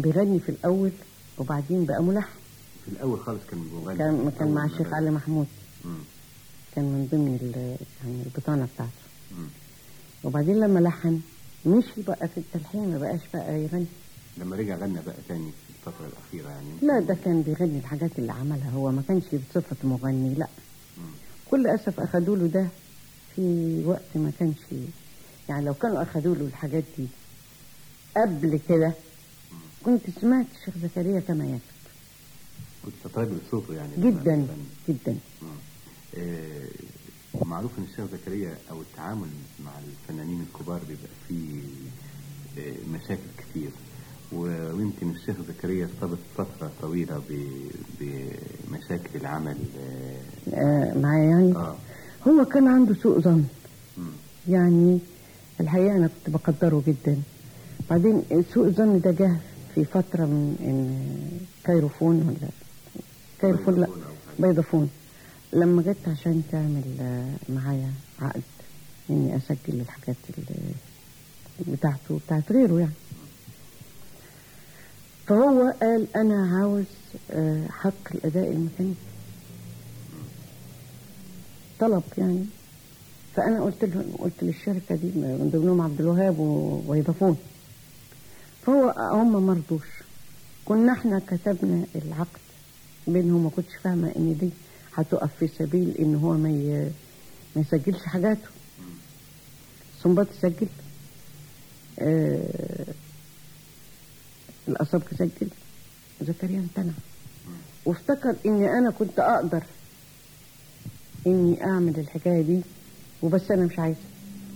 بيغني في الاول وبعدين بقى ملحن في الاول خالص كان مغني كان كان أول مع ما الشيخ بدأ. علي محمود مم. كان من ضمن ال- يعني البطانه بتاعته مم. وبعدين لما لحن مشي بقى في التلحين ما بقاش بقى يغني لما رجع غنى بقى تاني في الفترة الأخيرة يعني لا ده كان بيغني الحاجات اللي عملها هو ما كانش بصفة مغني لا مم. كل أسف أخدوا له ده في وقت ما كانش يعني لو كانوا أخدوا له الحاجات دي قبل كده كنت سمعت الشيخ زكريا كما يكتب كنت تطيب صوته يعني لما جدا غنى. جدا مم. آه، معروف ان الشيخ زكريا او التعامل مع الفنانين الكبار بيبقى فيه آه، مشاكل كتير و- ويمكن الشيخ زكريا ارتبط فترة طويلة ب- بمشاكل العمل آه، آه معايا يعني اه هو كان عنده سوء ظن مم. يعني الحقيقة أنا كنت بقدره جدا بعدين سوء الظن ده جه في فترة من إن كايروفون ولا كايروفون لا بيضافون أو حاجة. بيضافون لما جت عشان تعمل آه، معايا عقد إني أسجل الحاجات ال- بتاعته بتاعت غيره يعني فهو قال أنا عاوز آه، حق الأداء الميكانيكي طلب يعني فانا قلت له قلت للشركه دي من ضمنهم عبد الوهاب و- ويضافون فهو هم ما رضوش كنا احنا كتبنا العقد بينهم ما كنتش فاهمه ان دي هتقف في سبيل ان هو ما ي- ما يسجلش حاجاته سنباط سجل آه الأصابك سجل زكريا امتنع وافتكر اني انا كنت اقدر اني اعمل الحكايه دي وبس انا مش عايزه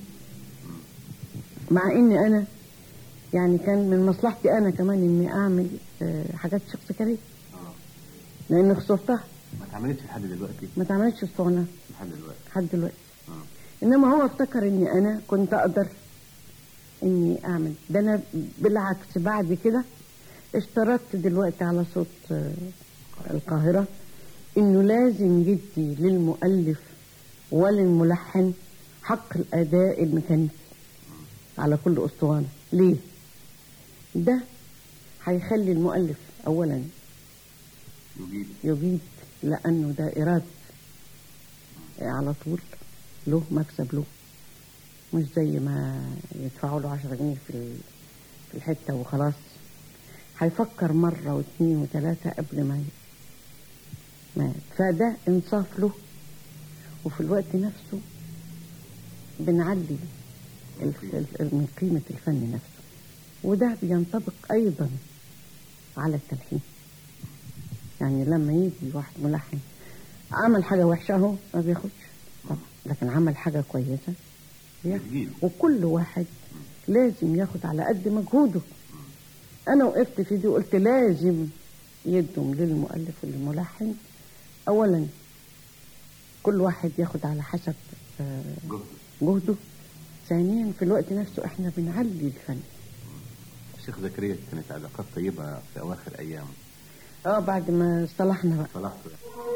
مع اني انا يعني كان من مصلحتي انا كمان اني اعمل آه، حاجات شيخ زكريا اه لان خسرتها ما اتعملتش لحد دلوقتي ما تعملش اسطوانه لحد دلوقتي لحد دلوقتي اه انما هو افتكر اني انا كنت اقدر اني اعمل ده انا بالعكس بعد كده اشترطت دلوقتي على صوت آه، القاهرة انه لازم يدي للمؤلف وللملحن حق الاداء الميكانيكي على كل اسطوانة ليه ده هيخلي المؤلف اولا يجيب يجيد لانه ده ايراد على طول له مكسب له مش زي ما يدفعوا له 10 جنيه في ال- في الحته وخلاص هيفكر مره واثنين وثلاثه قبل ما ي- ما فده انصاف له وفي الوقت نفسه بنعلي الف- ال- من قيمه الفن نفسه وده بينطبق ايضا على التلحين يعني لما يجي واحد ملحن عمل حاجه وحشه اهو ما بياخدش طبعا لكن عمل حاجه كويسه بياخد يجيله. وكل واحد لازم ياخد على قد مجهوده انا وقفت في دي وقلت لازم يدهم للمؤلف وللملحن اولا كل واحد ياخد على حسب آه، جهد جهده ثانيا في الوقت نفسه احنا بنعلي الفن الشيخ زكريا كانت علاقات طيبة في أواخر أيامه اه بعد ما اصطلحنا بقى صلاحته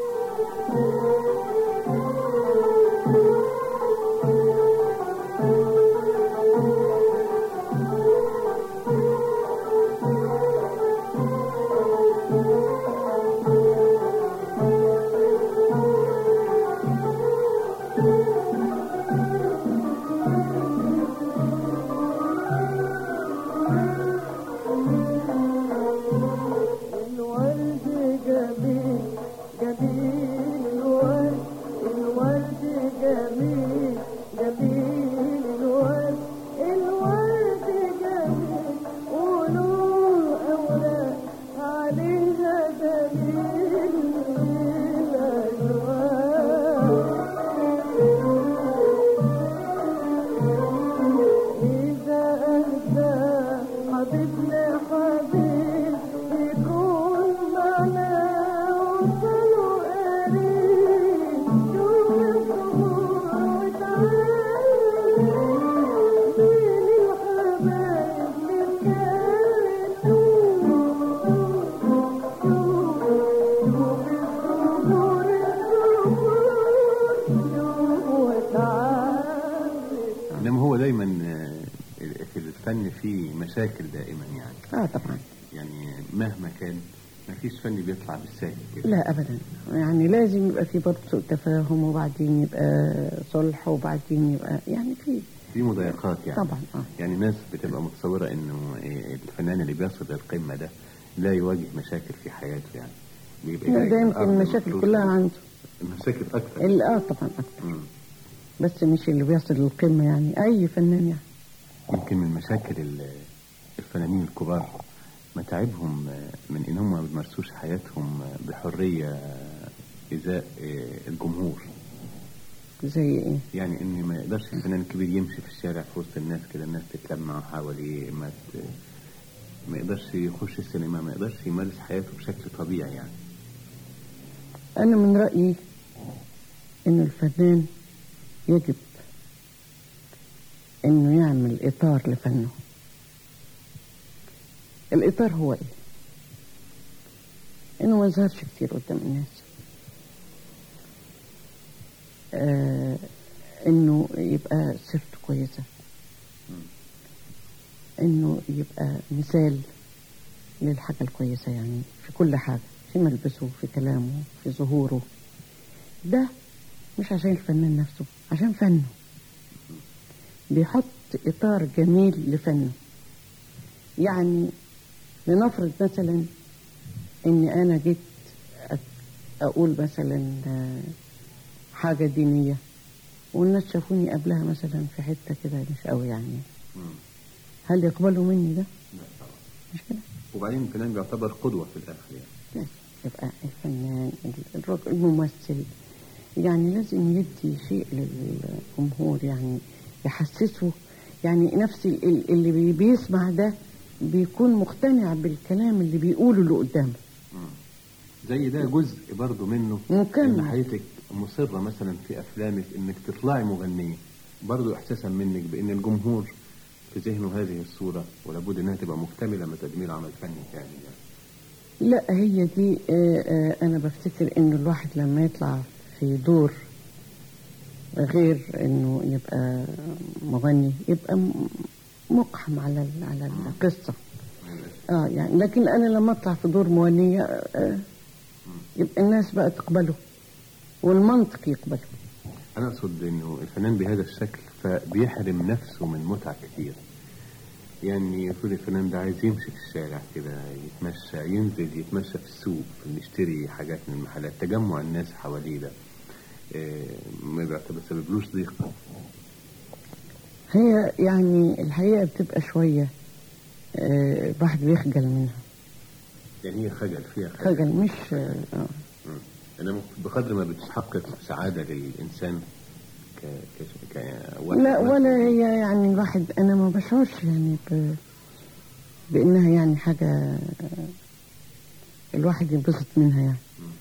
الورد جميل جميل الورد الورد جميل جميل الورد الورد جميل وله أوراق عليها دليل الألوان إذا أهدى حبيبنا حبيب يكون معنا وصلوا قريب شوف الصبور وتعالى بين الحبايب نتكلم شوف شوف الصبور الصبور شوف وتعالى إنما هو دايما آه، في الفن فيه مشاكل دائما يعني اه طبعا يعني مهما كان ما فيش فن بيطلع بالسهل كده لا ابدا يعني لازم يبقى في برضه سوء تفاهم وبعدين يبقى صلح وبعدين يبقى يعني في في مضايقات يعني طبعا اه يعني ناس بتبقى متصورة انه إيه الفنان اللي بيصل للقمة ده لا يواجه مشاكل في حياته يعني بيبقى لا، جاي ده من يمكن الأرض المشاكل مفروض. كلها عنده المشاكل اكتر اللي اه طبعا اكتر مم. بس مش اللي بيصل للقمه يعني اي فنان يعني يمكن من مشاكل ال- الفنانين الكبار متاعبهم من انهم ما بيمارسوش حياتهم بحرية ازاء الجمهور زي ايه يعني ان ما يقدرش الفنان الكبير يمشي في الشارع في وسط الناس كده الناس تتلمع حواليه ما ت... ما يقدرش يخش السينما ما يقدرش يمارس حياته بشكل طبيعي يعني انا من رايي انه الفنان يجب انه يعمل اطار لفنه الاطار هو ايه انه ما يظهرش كتير قدام الناس آه انه يبقى سيرته كويسه انه يبقى مثال للحاجه الكويسه يعني في كل حاجه في ملبسه في كلامه في ظهوره ده مش عشان الفنان نفسه عشان فنه بيحط اطار جميل لفنه يعني لنفرض مثلا اني انا جيت أ- اقول مثلا آه، حاجه دينيه والناس شافوني قبلها مثلا في حته كده مش قوي يعني هل يقبلوا مني ده لا طبعا مش كده وبعدين الفنان بيعتبر قدوة في الاخر يعني لازم يبقى الفنان الرجل الممثل يعني لازم يدي شيء للجمهور يعني يحسسه يعني نفس ال- ال- اللي بي- بيسمع ده بيكون مقتنع بالكلام اللي بيقوله اللي قدامه زي ده جزء برضه منه مكمل. ان حياتك مصرة مثلا في افلامك انك تطلعي مغنية برضه احساسا منك بان الجمهور في ذهنه هذه الصورة ولابد انها تبقى مكتملة من تجميل عمل فني كامل يعني لا هي دي آه، آه، انا بفتكر ان الواحد لما يطلع في دور غير انه يبقى مغني يبقى م- مقحم على ال- على القصه اه يعني لكن انا لما اطلع في دور مغنيه آه يبقى الناس بقى تقبله والمنطق يقبله انا اقصد انه الفنان بهذا الشكل فبيحرم نفسه من متعة كتير يعني يفرض الفنان ده عايز يمشي في الشارع كده يتمشى ينزل يتمشى في السوق يشتري حاجات من المحلات تجمع الناس حواليه ده آه، ما بيعتبر سببلوش ضيق هي يعني الحقيقه بتبقى شويه آه، الواحد بيخجل منها يعني هي خجل فيها خجل خجل مش آه آه. مم. انما بقدر ما بتحقق سعادة للإنسان ك... ك... ك... واحد لا مثلا. ولا هي يعني الواحد انا ما بشعرش يعني ب... بانها يعني حاجه الواحد ينبسط منها يعني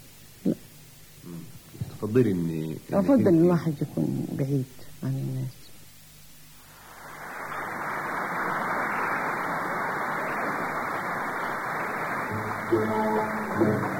تفضلي ان إنك افضل أنت- الواحد يكون بعيد عن الناس Thank